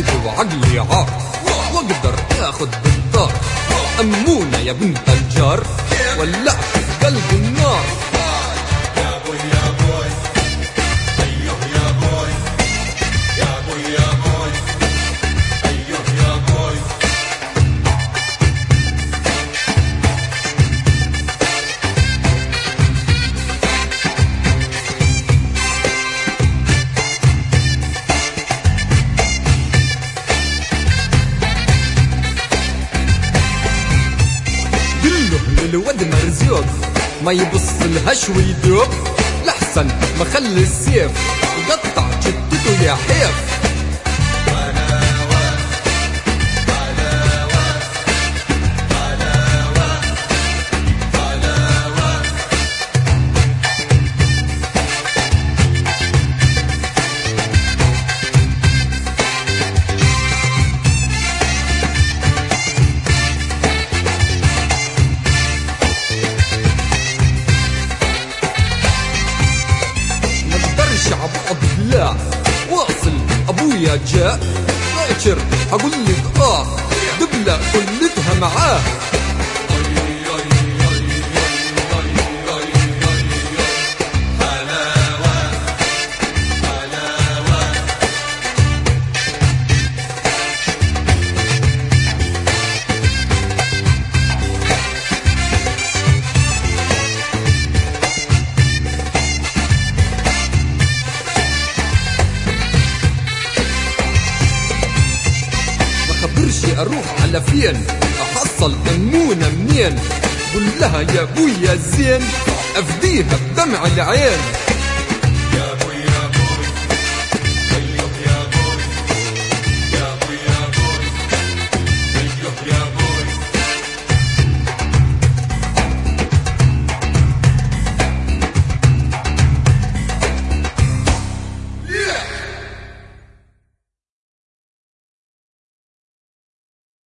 قلبي وعقلي عار واقدر اخد بالدار امونة يا بنت الجار ولعت في قلبي النار قله للود مرزوق ما يبص لهش ويدوب لحسن ما خلي السيف يقطع جدته يا حيف ما اقدرش عبقى بالله واصل ابويا جاء باكر اقول لك اه دبلة كلتها معاه ما خبرش اروح على فين احصل امونة منين قول لها يا ابويا زين افديها بدمع العين